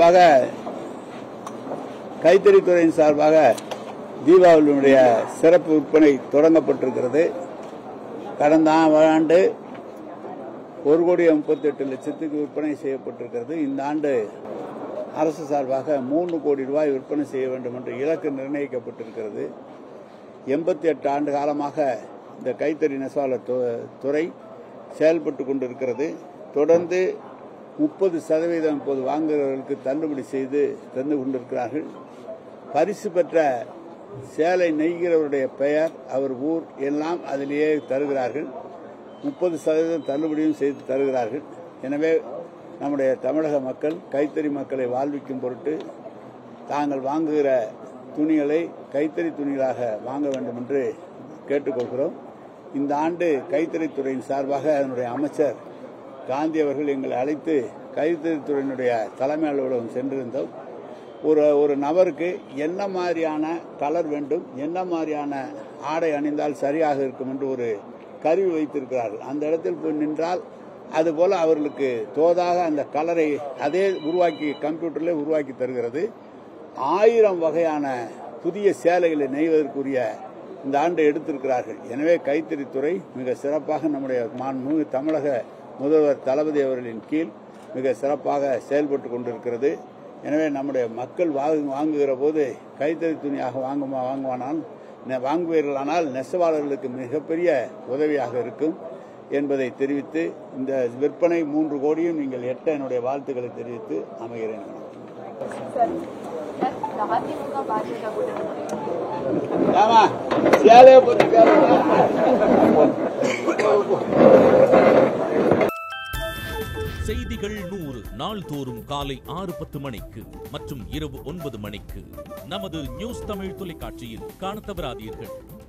சார்பாக கைத்தறித்துறையின் சார்பாக தீபாவளியினுடைய சிறப்பு விற்பனை தொடங்கப்பட்டிருக்கிறது கடந்த ஆண்டு ஒரு கோடி முப்பத்தி எட்டு லட்சத்துக்கு விற்பனை செய்யப்பட்டிருக்கிறது இந்த ஆண்டு அரசு சார்பாக மூன்று கோடி ரூபாய் விற்பனை செய்ய வேண்டும் என்று இலக்கு நிர்ணயிக்கப்பட்டிருக்கிறது எண்பத்தி எட்டு ஆண்டு காலமாக இந்த கைத்தறி நெசவாளர் து- துறை செயல்பட்டு கொண்டிருக்கிறது தொடர்ந்து முப்பது சதவீதம் இப்போது வாங்குகிறவர்களுக்கு தள்ளுபடி செய்து தந்து கொண்டிருக்கிறார்கள் பரிசு பெற்ற சேலை நெய்கிறவருடைய பெயர் அவர் ஊர் எல்லாம் அதிலேயே தருகிறார்கள் முப்பது சதவீதம் தள்ளுபடியும் செய்து தருகிறார்கள் எனவே நம்முடைய தமிழக மக்கள் கைத்தறி மக்களை வாழ்விக்கும் பொருட்டு தாங்கள் வாங்குகிற துணிகளை கைத்தறி துணிகளாக வாங்க வேண்டும் என்று கேட்டுக்கொள்கிறோம் இந்த ஆண்டு கைத்தறித்துறையின் சார்பாக அதனுடைய அமைச்சர் காந்தி அவர்கள் எங்களை அழைத்து கைத்தறித்துறையினுடைய தலைமை அலுவலகம் சென்றிருந்தோம் ஒரு ஒரு நபருக்கு என்ன மாதிரியான கலர் வேண்டும் என்ன மாதிரியான ஆடை அணிந்தால் சரியாக இருக்கும் என்று ஒரு கருவி வைத்திருக்கிறார்கள் அந்த இடத்தில் போய் நின்றால் அதுபோல அவர்களுக்கு தோதாக அந்த கலரை அதே உருவாக்கி கம்ப்யூட்டரில் உருவாக்கி தருகிறது ஆயிரம் வகையான புதிய சேலைகளை நெய்வதற்குரிய இந்த ஆண்டு எடுத்திருக்கிறார்கள் எனவே கைத்தறித்துறை மிக சிறப்பாக நம்முடைய மாண்புமிகு தமிழக முதல்வர் தளபதி அவர்களின் கீழ் மிக சிறப்பாக செயல்பட்டு கொண்டிருக்கிறது எனவே நம்முடைய மக்கள் வாங்கு- வாங்குகிற போது கைத்தறி துணியாக வாங்குமா வாங்குவானால் நெ- வாங்குவீர்களானால் நெசவாளர்களுக்கு மிகப்பெரிய உதவியாக இருக்கும் என்பதை தெரிவித்து இந்த விற்பனை மூன்று கோடியும் நீங்கள் எட்ட என்னுடைய வாழ்த்துக்களை தெரிவித்து அமைகிறேன் சார் இந்த அதிமுக பாஜக கூட்டணி ஆமா சேலையை பத்தி பேசுங்க. செய்திகள் நூறு நாள்தோறும் காலை ஆறு பத்து மணிக்கு மற்றும் இரவு ஒன்பது மணிக்கு நமது நியூஸ் தமிழ் தொலைக்காட்சியில் காணத் தவறாதீர்கள்